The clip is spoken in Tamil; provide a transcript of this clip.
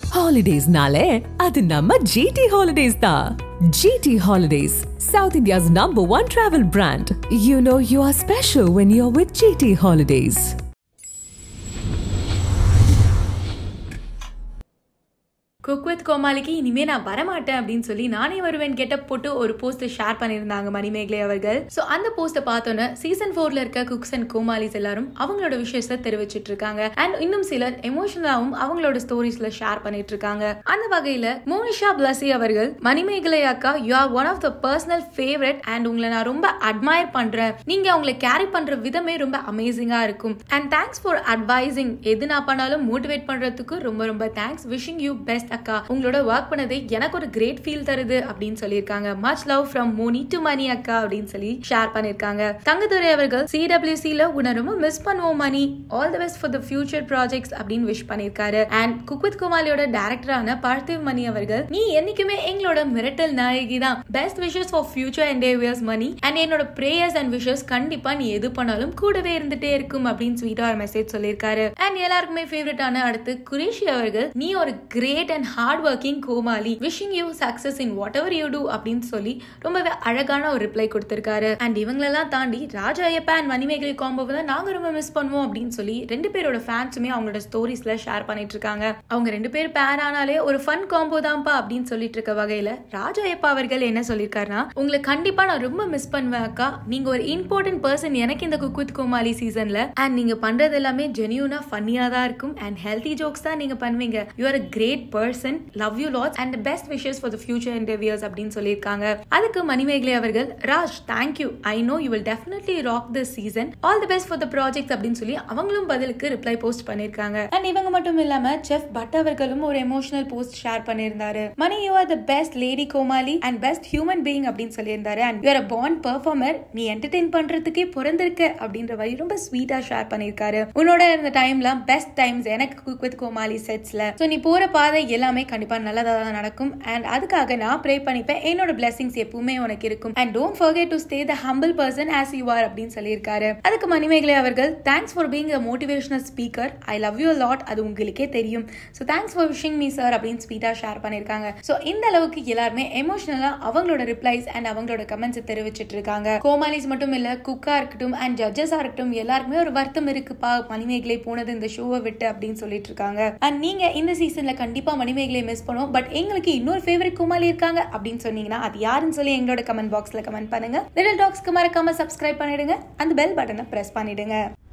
ஹாலிடேஸ்னாலே அது நம்ம ஜிடி ஹாலிடேஸ் தான் GT holidays south India's number one travel brand you know you are special when you are with GT holidays cook with கோமாளிக்கு இனிமே நான் வரமாட்டேன் அப்படின்னு சொல்லி நானே வருவேன் கெட்டப் போட்டு ஒரு போஸ்ட் ஷேர் பண்ணியிருந்தாங்க மணிமேகலை அவர்கள் ஸோ அந்த போஸ்ட்டை பார்த்தோன்னே சீசன் ஃபோர்ல இருக்க குக்ஸ் அண்ட் கோமாளிஸ் எல்லாரும் அவங்களோட விஷயத்தை தெரிவிச்சிட்டு இருக்காங்க அண்ட் இன்னும் சிலர் எமோஷனலாவும் அவங்களோட ஸ்டோரிஸ்ல ஷேர் பண்ணிட்டு இருக்காங்க அந்த வகையில மோனிஷா பிளஸி அவர்கள் மணிமேகலை அக்கா you are one of the personal favourite and உங்களை நான் ரொம்ப அட்மயர் பண்றேன் நீங்க அவங்களை கேரி பண்ற விதமே ரொம்ப அமேசிங்கா இருக்கும் அண்ட் தேங்க்ஸ் ஃபார் அட்வைசிங் எது நான் பண்ணாலும் மோட்டிவேட் பண்றதுக்கு ரொம்ப ரொம்ப தேங்க்ஸ் விஷிங் யூ பெஸ்ட் அக்கா உங்களோட ஒர்க் பண்ணது எனக்கு ஒரு கிரேட் ஃபீல் தருது அப்படின்னு சொல்லியிருக்காங்க much love from Moni to Mani அக்கா அப்படின்னு சொல்லி ஷேர் பண்ணிருக்காங்க தங்கதுரை அவர்கள் சிடபிள்யூசில உன்னை ரொம்ப மிஸ் பண்ணுவோம் Mani all the best for the future projects அப்படின்னு விஷ் பண்ணிருக்காரு அண்ட் குக் வித் குமாலியோட டேரக்டரான பார்த்திவ் மணி அவர்கள் நீ என்னைக்குமே எங்களோட மிரட்டல் நாயகி தான் best wishes for future endeavours Mani and என்னோட ப்ரேயர்ஸ் அண்ட் விஷஸ் கண்டிப்பா நீ எது பண்ணாலும் கூடவே இருந்துட்டே இருக்கும் அப்படின்னு ஸ்வீட்டா ஒரு மெசேஜ் சொல்லியிருக்காரு அண்ட் எல்லாருக்குமே ஃபேவரட்டான அடுத்து குரேஷி அவர்கள் நீ ஒரு கிரேட் அண்ட் ஹார்ட் ஒர்க்கிங் கோமாளி wishing you success in whatever you do அப்படின்னு சொல்லி ரொம்பவே அழகான ஒரு ரிப்ளை கொடுத்திருக்காரு அண்ட் இவங்களெல்லாம் தாண்டி ராஜா ஐயப்பா அண்ட் மணிமேகலை காம்போவை தான் நாங்க ரொம்ப மிஸ் பண்ணுவோம் அப்படின்னு சொல்லி ரெண்டு பேரோட ஃபேன்ஸுமே அவங்களோட ஸ்டோரிஸ்ல ஷேர் பண்ணிட்டு இருக்காங்க அவங்க ரெண்டு பேர் பேர் ஆனாலே ஒரு ஃபன் காம்போ தான்ப்பா அப்படின்னு சொல்லிட்டு இருக்க வகையில ராஜா ஐயப்பா அவர்கள் என்ன சொல்லியிருக்காருன்னா உங்களை கண்டிப்பா நான் ரொம்ப மிஸ் பண்ணுவேன் அக்கா நீங்க ஒரு இம்பார்ட்டன்ட் பர்சன் எனக்கு இந்த குக் வித் கோமாளி சீசன்ல அண்ட் நீங்க பண்றது எல்லாமே ஜெனியூனா ஃபன்னியா தான் இருக்கும் அண்ட் ஹெல்த்தி ஜோக்ஸ் தான் நீங்க பண்ணுவீங்க you are a great person love you lots and best wishes for the future interviews அப்படின்னு சொல்லியிருக்காங்க அதுக்கு மணிமேகலை அவர்கள் Raj thank you I know you will definitely rock this season all the best for the project அப்படின்னு சொல்லி அவங்களும் பதிலுக்கு ரிப்ளை போஸ்ட் பண்ணிருக்காங்க அண்ட் இவங்க மட்டும் இல்லாம செஃப் பட் அவர்களும் ஒரு எமோஷனல் போஸ்ட் ஷேர் பண்ணியிருந்தாரு Mani you are the best lady கோமாளி அண்ட் பெஸ்ட் ஹியூமன் பீயிங் அப்படின்னு சொல்லியிருந்தாரு and you are born performer நீ என்டர்டெயின் பண்றதுக்கே பிறந்திருக்க அப்படின்ற மாதிரி ரொம்ப ஸ்வீட்டா ஷேர் பண்ணிருக்காரு உன்னோட இருந்த டைம்ல பெஸ்ட் டைம்ஸ் எனக்கு குக் வித் கோமாளி செட்ஸ்ல ஸோ நீ போற பாதை எல்லாமே கண்டிப்பா நல்லதா தான் நடக்கும் அண்ட் அதுக்காக நான் ப்ரே பண்ணிப்பேன் என்னோட பிளெஸிங்ஸ் எப்பவுமே உனக்கு இருக்கும் and don't forget to stay the humble person as you are அப்படின்னு சொல்லியிருக்காரு அதுக்கு மணிமேகலை அவர்கள் thanks for being a motivational speaker I love you lot அது உங்களுக்கே தெரியும் so thanks for wishing me sir அப்படின்னு ஸ்வீட்டா ஷேர் பண்ணியிருக்காங்க ஸோ இந்த அளவுக்கு எல்லாருமே எமோஷனலா அவங்களோட ரிப்ளைஸ் அண்ட் அவங்களோட கமெண்ட்ஸ் தெரிவிச்சிட்டு இருக்காங்க கோமாலிஸ் மட்டும் இல்ல குக்கா இருக்கட்டும் அண்ட் ஜட்ஜஸா இருக்கட்டும் எல்லாருக்குமே ஒரு வருத்தம் இருக்குப்பா மணிமேகலை போனது இந்த ஷோவை விட்டு அப்படின்னு சொல்லிட்டு இருக்காங்க அண்ட் நீங்க இந்த சீசன்ல கண்டிப்பா மணிமேகலை மிஸ் பண்ணுவோம் பட் எங்களுக்கு இன்னொரு ஃபேவரட் குமாலி இருக்காங்க அப்படின்னு சொன்னீங்கன்னா அது யாருன்னு சொல்லி எங்களோட கமெண்ட் பாக்ஸ்ல கமெண்ட் பண்ணுங்க லிட்டில் டாக்ஸ்க்கு மறக்காம சப்ஸ்கிரைப் பண்ணிடுங்க அந்த பெல் பட்டனை பிரஸ் பண்ணிடுங்க